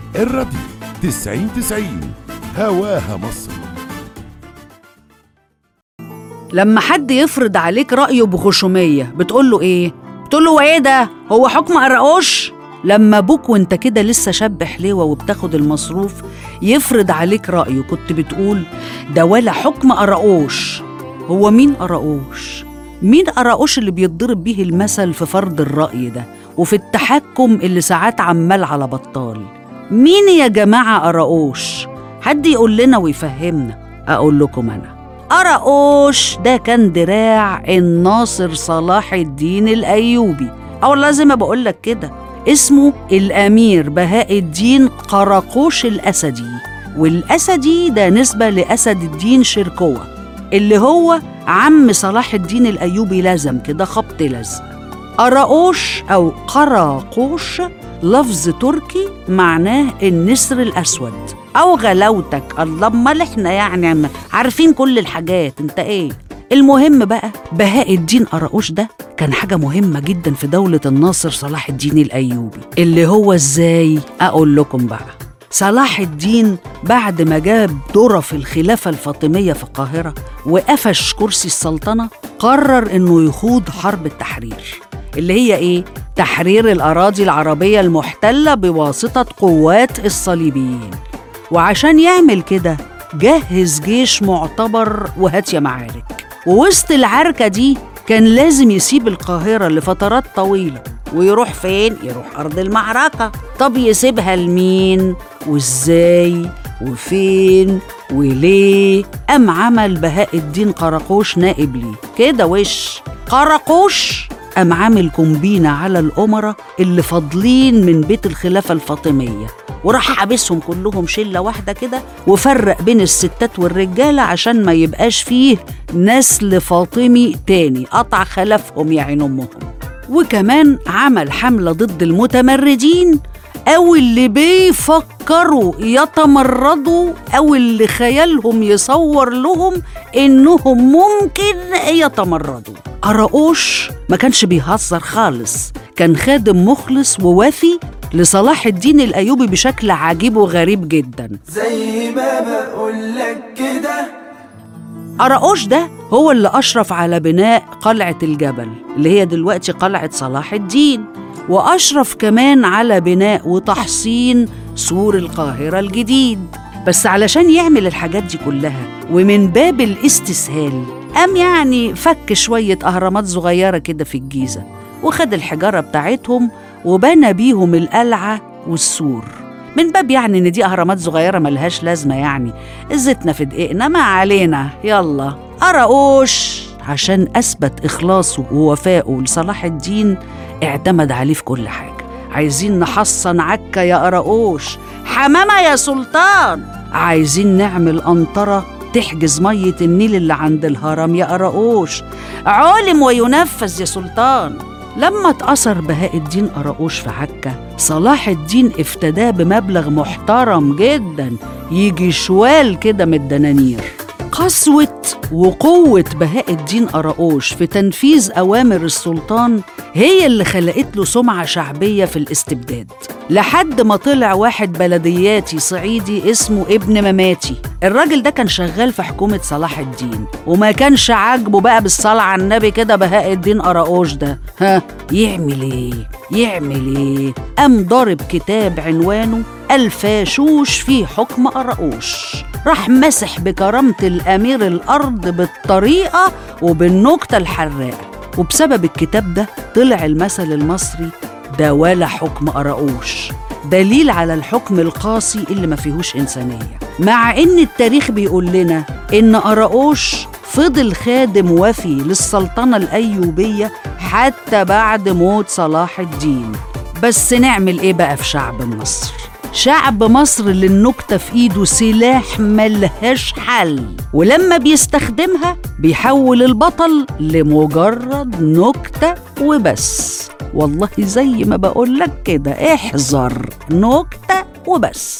الراديو تسعين تسعين هواها مصر لما حد يفرض عليك رأيه بخشومية بتقول له إيه؟ بتقول له إيه ده؟ هو حكم قرقوش؟ لما أبوك وأنت كده لسه شاب حليوة وبتاخد المصروف يفرض عليك رأيه كنت بتقول ده ولا حكم قرقوش هو مين قرقوش؟ مين قرقوش اللي بيتضرب بيه المثل في فرض الرأي ده وفي التحكم اللي ساعات عمال على بطال مين يا جماعة قرقوش؟ حد يقول لنا ويفهمنا أقول لكم أنا قرقوش ده كان دراع الناصر صلاح الدين الأيوبي أو لازم بقول لك كده اسمه الأمير بهاء الدين قرقوش الأسدي والأسدي ده نسبة لأسد الدين شركوة اللي هو عم صلاح الدين الأيوبي لازم كده خبط لزق قرقوش أو قراقوش لفظ تركي معناه النسر الأسود أو غلاوتك الله أمال إحنا يعني عارفين كل الحاجات أنت إيه المهم بقى بهاء الدين قراقوش ده كان حاجة مهمة جدا في دولة الناصر صلاح الدين الأيوبي اللي هو إزاي أقول لكم بقى صلاح الدين بعد ما جاب دورة في الخلافة الفاطمية في القاهرة وقفش كرسي السلطنة قرر إنه يخوض حرب التحرير اللي هي إيه؟ تحرير الأراضي العربية المحتلة بواسطة قوات الصليبيين وعشان يعمل كده جهز جيش معتبر وهات يا معارك ووسط العركة دي كان لازم يسيب القاهرة لفترات طويلة ويروح فين؟ يروح أرض المعركة طب يسيبها لمين؟ وإزاي؟ وفين؟ وليه؟ أم عمل بهاء الدين قرقوش نائب ليه كده وش قرقوش قام عامل كومبينة على الأمراء اللي فاضلين من بيت الخلافة الفاطمية وراح حابسهم كلهم شلة واحدة كده وفرق بين الستات والرجالة عشان ما يبقاش فيه نسل فاطمي تاني قطع خلفهم يا عين أمهم وكمان عمل حملة ضد المتمردين أو اللي بيفكروا يتمردوا أو اللي خيالهم يصور لهم إنهم ممكن يتمردوا قراقوش ما كانش بيهزر خالص كان خادم مخلص ووفي لصلاح الدين الأيوبي بشكل عجيب وغريب جدا زي ما بقولك كده قراقوش ده هو اللي أشرف على بناء قلعة الجبل اللي هي دلوقتي قلعة صلاح الدين وأشرف كمان على بناء وتحصين سور القاهرة الجديد بس علشان يعمل الحاجات دي كلها ومن باب الاستسهال قام يعني فك شوية أهرامات صغيرة كده في الجيزة وخد الحجارة بتاعتهم وبنى بيهم القلعة والسور من باب يعني إن دي أهرامات صغيرة ملهاش لازمة يعني زيتنا في دقيقنا ما علينا يلا قرقوش عشان أثبت إخلاصه ووفائه لصلاح الدين اعتمد عليه في كل حاجة عايزين نحصن عكا يا قرقوش حمامة يا سلطان عايزين نعمل قنطرة تحجز مية النيل اللي عند الهرم يا قرقوش علم وينفذ يا سلطان لما اتأثر بهاء الدين قراقوش في عكا صلاح الدين افتداه بمبلغ محترم جدا يجي شوال كده من الدنانير قسوة وقوة بهاء الدين قراقوش في تنفيذ أوامر السلطان هي اللي خلقت له سمعة شعبية في الاستبداد لحد ما طلع واحد بلدياتي صعيدي اسمه ابن مماتي الراجل ده كان شغال في حكومة صلاح الدين وما كانش عاجبه بقى بالصلاة على النبي كده بهاء الدين قراقوش ده ها يعمل ايه يعمل ايه قام ضارب كتاب عنوانه الفاشوش في حكم قراقوش راح مسح بكرامة الأمير الأرض بالطريقة وبالنكتة الحراقة وبسبب الكتاب ده طلع المثل المصري ده ولا حكم قراقوش دليل على الحكم القاسي اللي ما فيهوش إنسانية مع إن التاريخ بيقول لنا إن قراقوش فضل خادم وفي للسلطنة الأيوبية حتى بعد موت صلاح الدين بس نعمل إيه بقى في شعب مصر؟ شعب مصر اللي النكتة في إيده سلاح ملهاش حل ولما بيستخدمها بيحول البطل لمجرد نكتة وبس والله زي ما بقولك كده احذر نكتة وبس